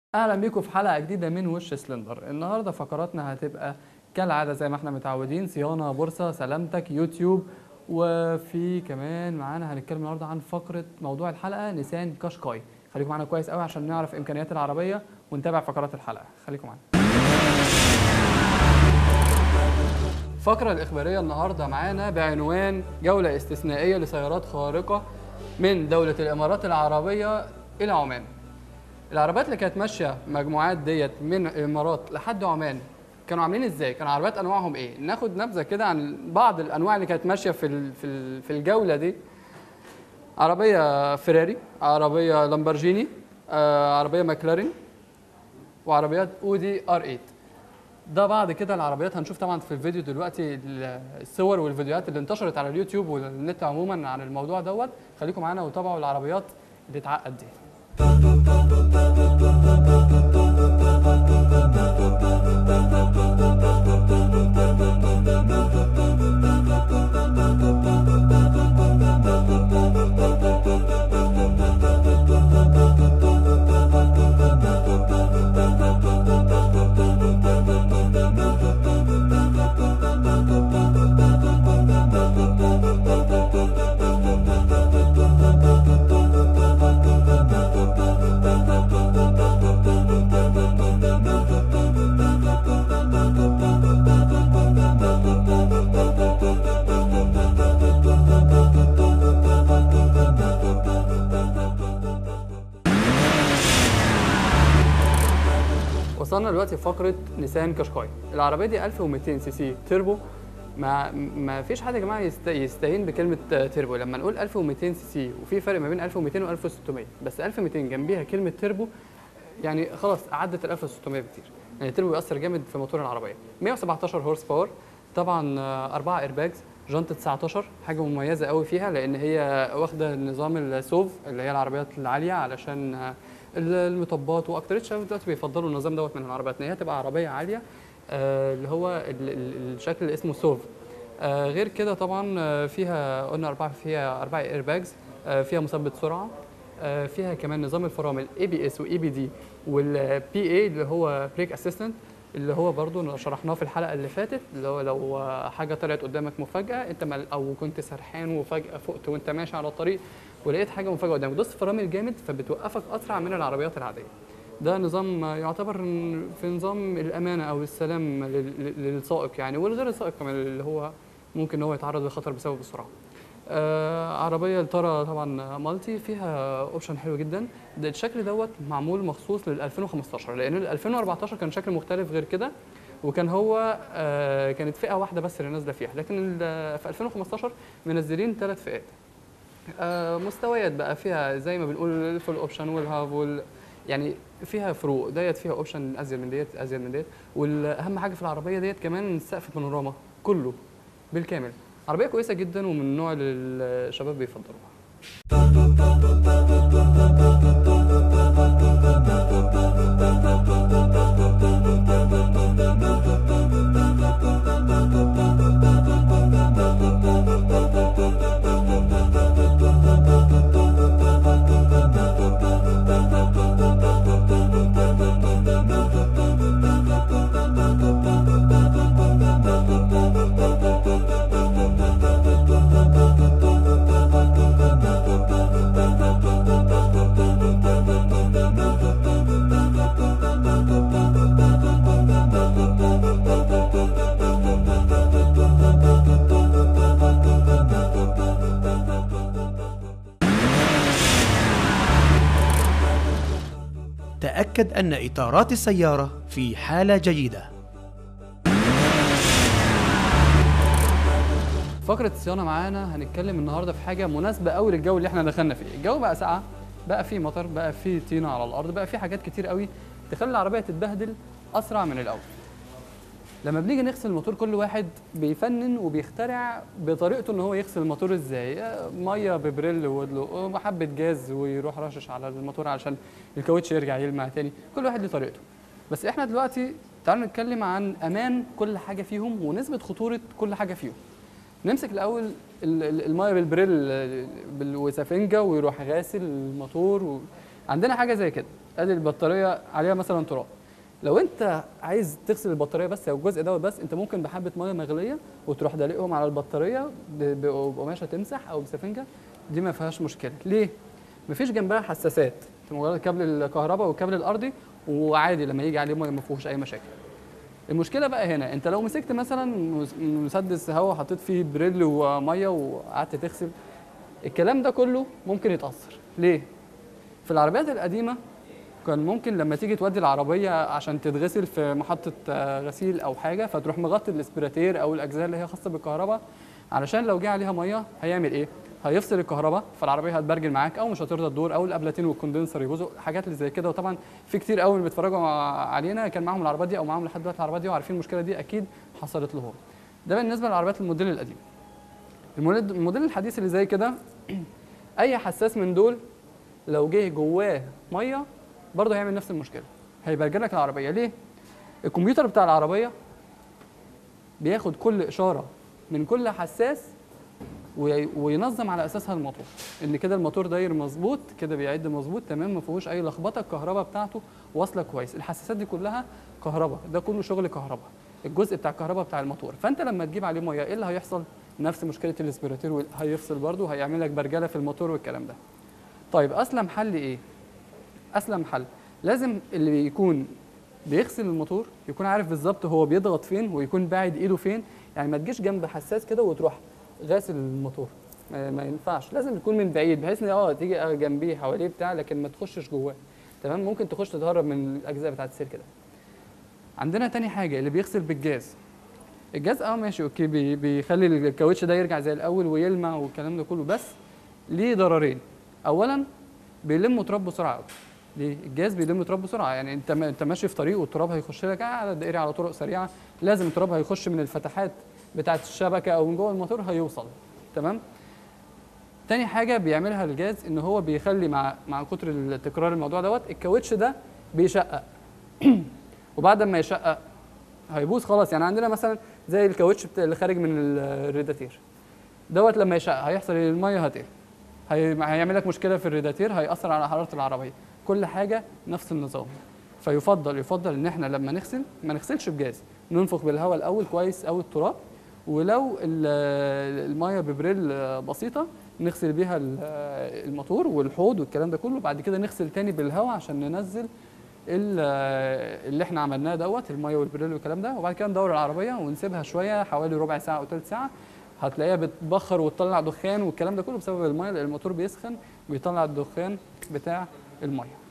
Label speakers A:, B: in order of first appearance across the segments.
A: اهلا بيكم في حلقه جديده من وش سلندر النهارده فقراتنا هتبقى كالعاده زي ما احنا متعودين صيانه بورصه سلامتك يوتيوب وفي كمان معانا هنتكلم النهارده عن فقره موضوع الحلقه نيسان كاشكاي خليكم معانا كويس قوي عشان نعرف امكانيات العربيه ونتابع فقرات الحلقه خليكم معانا الفقرة الإخبارية النهاردة معانا بعنوان جولة استثنائية لسيارات خارقة من دولة الإمارات العربية إلى عمان. العربيات اللي كانت ماشية مجموعات ديت من الإمارات لحد عمان كانوا عاملين إزاي؟ كانوا عربيات أنواعهم إيه؟ ناخد نبذة كده عن بعض الأنواع اللي كانت ماشية في ال- في ال- في الجولة دي. عربية فيراري، عربية لامبرجيني، آه، عربية ماكلارين، وعربيات اودي ار 8 ده بعد كده العربيات هنشوف طبعا في الفيديو دلوقتي ال- الصور والفيديوهات اللي انتشرت على اليوتيوب والنت عموما عن الموضوع دوت خليكم معانا وتابعوا العربيات اللي اتعقد دي وصلنا دلوقتي لفقره نيسان كاشكاي العربيه دي 1200 سي سي تربو ما ما فيش حد يا جماعه يست- يستهين بكلمه تربو لما نقول 1200 سي سي وفي فرق ما بين 1200 و 1600 بس 1200 جنبيها كلمه تربو يعني خلاص عدت ال 1600 بكتير يعني التربو بيأثر جامد في موتور العربيه 117 هورس باور طبعا آه، أربعة ايرباجز جنطة 19 حاجة مميزة قوي فيها لأن هي واخدة نظام السوف اللي هي العربيات العالية علشان آه، المطبات وأكترية الشباب دلوقتي بيفضلوا النظام دوت من العربيات إن هي تبقى عربية عالية آه، اللي هو ال- ال- الشكل اللي اسمه سوف آه، غير كده طبعا آه، فيها قلنا أربعة فيها أربعة ايرباجز فيها مثبت سرعة آه، فيها كمان نظام الفرامل اي بي اس واي بي دي والبي اي اللي هو بريك اسيستنت اللي هو برضو شرحناه في الحلقه اللي فاتت اللي هو لو آه، حاجه طلعت قدامك مفاجاه انت مل او كنت سرحان وفجاه فقت وانت ماشي على الطريق ولقيت حاجه مفاجاه قدامك دوست فرامل جامد فبتوقفك اسرع من العربيات العاديه ده نظام آه، يعتبر في نظام الامانه او السلام لل- لل- للسائق يعني والغير السائق كمان اللي هو ممكن ان هو يتعرض لخطر بسبب السرعه آه عربيه الترا طبعا مالتي فيها اوبشن حلو جدا ده الشكل دوت معمول مخصوص لل 2015 لان ال 2014 كان شكل مختلف غير كده وكان هو آه كانت فئه واحده بس اللي نازله فيها لكن ال- في 2015 منزلين ثلاث فئات آه مستويات بقى فيها زي ما بنقول الفول اوبشن والهاف وال يعني فيها فروق ديت فيها اوبشن ازيد من ديت ازيد من ديت والاهم حاجه في العربيه ديت كمان السقف بانوراما كله بالكامل عربيه كويسه جدا ومن النوع اللي الشباب بيفضلوها
B: تأكد أن إطارات السيارة في حالة جيدة
A: فقرة الصيانة معانا هنتكلم النهارده في حاجة مناسبة قوي للجو اللي احنا دخلنا فيه، الجو بقى ساقعة، بقى فيه مطر، بقى فيه طينة على الأرض، بقى فيه حاجات كتير قوي تخلي العربية تتبهدل أسرع من الأول. لما بنيجي نغسل الموتور كل واحد بيفنن وبيخترع بطريقته ان هو يغسل الموتور ازاي آه، ميه ببريل ودلو حبه جاز ويروح رشش على الموتور علشان الكاوتش يرجع يلمع تاني كل واحد له طريقته بس احنا دلوقتي تعالوا نتكلم عن امان كل حاجه فيهم ونسبه خطوره كل حاجه فيهم نمسك الاول ال- ال- الميه بالبريل آه، بال- وسفنجه ويروح غاسل الموتور و... عندنا حاجه زي كده ادي البطاريه عليها مثلا تراب لو انت عايز تغسل البطاريه بس او الجزء دوت بس انت ممكن بحبه ميه مغليه وتروح دلقهم على البطاريه ب- ب- بقماشه تمسح او بسفنجه دي ما فيهاش مشكله ليه مفيش جنبها حساسات انت مجرد كابل الكهرباء والكابل الارضي وعادي لما يجي عليه ميه ما فيهوش اي مشاكل المشكله بقى هنا انت لو مسكت مثلا مس- مسدس هواء حطيت فيه بريل وميه وقعدت تغسل الكلام ده كله ممكن يتاثر ليه في العربيات القديمه كان ممكن لما تيجي تودي العربيه عشان تتغسل في محطه آه، غسيل او حاجه فتروح مغطي الاسبراتير او الاجزاء اللي هي خاصه بالكهرباء علشان لو جه عليها ميه هيعمل ايه هيفصل الكهرباء فالعربيه هتبرجل معاك او مش هترضى تدور او الابلاتين والكوندنسر يبوظوا حاجات اللي زي كده وطبعا في كتير قوي اللي بيتفرجوا علينا كان معاهم العربيات دي او معاهم لحد دلوقتي العربيات دي وعارفين المشكله دي اكيد حصلت لهم ده بالنسبه للعربيات الموديل القديم الموديل الموديل الحديث اللي زي كده اي حساس من دول لو جه جواه ميه برضه هيعمل نفس المشكله هيبرجل لك العربيه ليه الكمبيوتر بتاع العربيه بياخد كل اشاره من كل حساس وي- وينظم على اساسها الموتور ان كده الموتور داير مظبوط كده بيعد مظبوط تمام ما فيهوش اي لخبطه الكهرباء بتاعته واصله كويس الحساسات دي كلها كهرباء ده كله شغل كهرباء الجزء بتاع الكهرباء بتاع الموتور فانت لما تجيب عليه ميه ايه اللي هيحصل نفس مشكله الاسبراتير هيفصل برضه هيعمل لك برجله في الموتور والكلام ده طيب اسلم حل ايه اسلم حل لازم اللي يكون بيغسل الموتور يكون عارف بالظبط هو بيضغط فين ويكون باعد ايده فين يعني ما تجيش جنب حساس كده وتروح غاسل الموتور ما, ما ينفعش لازم يكون من بعيد بحيث ان اه تيجي جنبيه حواليه بتاع لكن ما تخشش جواه تمام ممكن تخش تتهرب من الاجزاء بتاعت السلك ده عندنا تاني حاجه اللي بيغسل بالجاز الجاز اه ماشي اوكي بي بيخلي الكاوتش ده يرجع زي الاول ويلمع والكلام ده كله بس ليه ضررين اولا بيلم تراب بسرعه قوي ليه الجاز بيلم تراب بسرعه يعني انت ما انت ماشي في طريق والتراب هيخش لك على دائري على طرق سريعه لازم التراب هيخش من الفتحات بتاعه الشبكه او من جوه الموتور هيوصل تمام تاني حاجه بيعملها الجاز ان هو بيخلي مع مع كتر تكرار الموضوع دوت الكاوتش ده بيشقق وبعد ما يشقق هيبوظ خلاص يعني عندنا مثلا زي الكاوتش بتاع- اللي خارج من ال- الريداتير دوت لما يشقق هيحصل إيه؟ الميه هتقل هي- هيعمل لك مشكله في الريداتير هياثر على حراره العربيه كل حاجه نفس النظام فيفضل يفضل ان احنا لما نغسل ما نغسلش بجاز ننفخ بالهواء الاول كويس او التراب ولو ال- الميه ببريل بسيطه نغسل بيها ال- الموتور والحوض والكلام ده كله بعد كده نغسل تاني بالهواء عشان ننزل ال- اللي احنا عملناه دوت الميه والبريل والكلام ده وبعد كده ندور العربيه ونسيبها شويه حوالي ربع ساعه او ثلث ساعه هتلاقيها بتبخر وتطلع دخان والكلام ده كله بسبب الميه لان الموتور بيسخن ويطلع الدخان بتاع الميه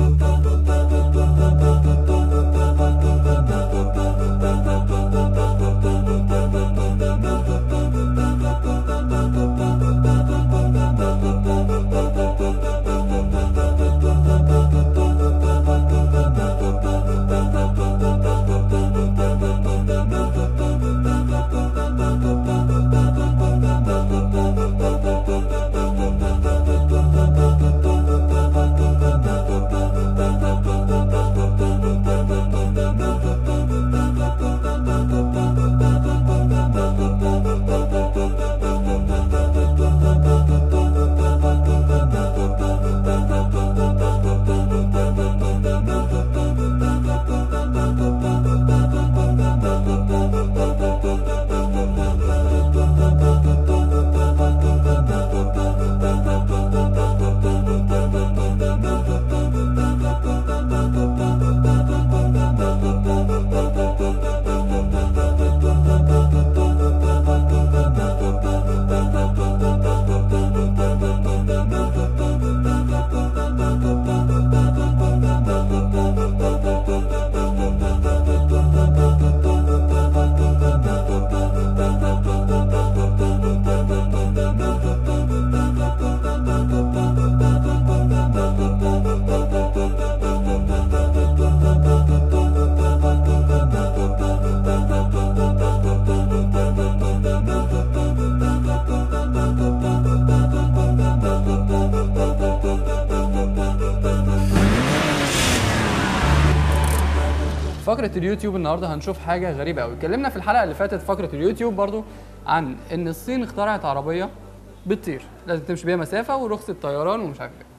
A: فقرة اليوتيوب النهارده هنشوف حاجة غريبة قوي، اتكلمنا في الحلقة اللي فاتت فقرة اليوتيوب برضو عن إن الصين اخترعت عربية بتطير، لازم تمشي بيها مسافة ورخصة طيران ومش عارف ايه.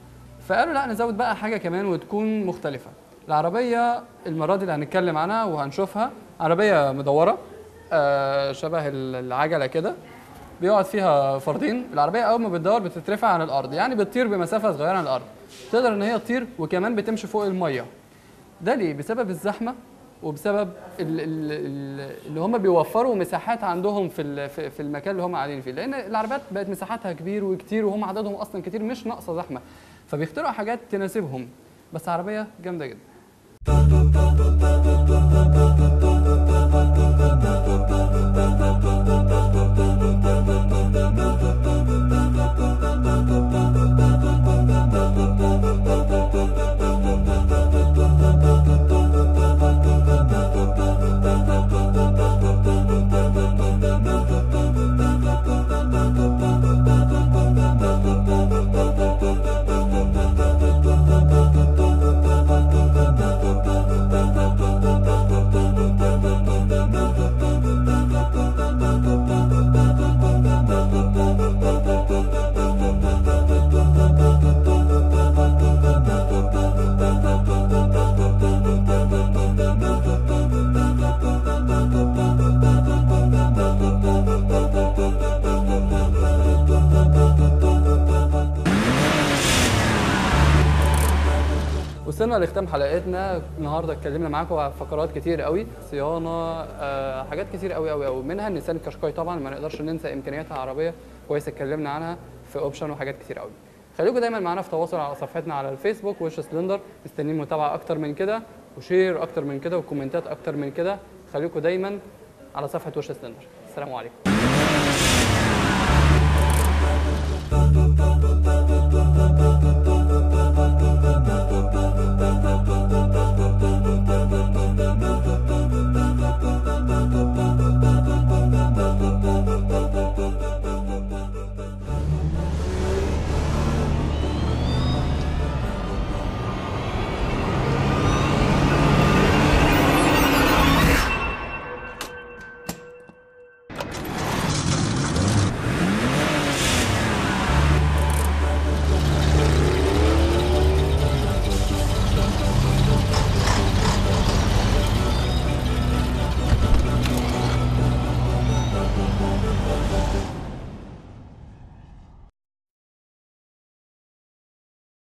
A: فقالوا لا نزود بقى حاجه كمان وتكون مختلفه العربيه المره دي اللي هنتكلم عنها وهنشوفها عربيه مدوره آه شبه العجله كده بيقعد فيها فردين العربيه اول ما بتدور بتترفع عن الارض يعني بتطير بمسافه صغيره عن الارض تقدر ان هي تطير وكمان بتمشي فوق الميه ده ليه بسبب الزحمه وبسبب ال- ال- ال- اللي هم بيوفروا مساحات عندهم في ال- في في المكان اللي هم قاعدين فيه لان العربيات بقت مساحاتها كبير وكتير وهم عددهم اصلا كتير مش ناقصه زحمه فبيخترعوا حاجات تناسبهم بس عربيه جامده جدا وصلنا لختام حلقتنا النهارده اتكلمنا معاكم على فقرات كتير قوي صيانه آه، حاجات كتير قوي قوي قوي منها النيسان كاشكاي طبعا ما نقدرش ننسى امكانياتها العربيه كويس اتكلمنا عنها في اوبشن وحاجات كتير قوي خليكم دايما معانا في تواصل على صفحتنا على الفيسبوك وش سلندر مستنيين متابعه اكتر من كده وشير اكتر من كده وكومنتات اكتر من كده خليكم دايما على صفحه وش سلندر السلام عليكم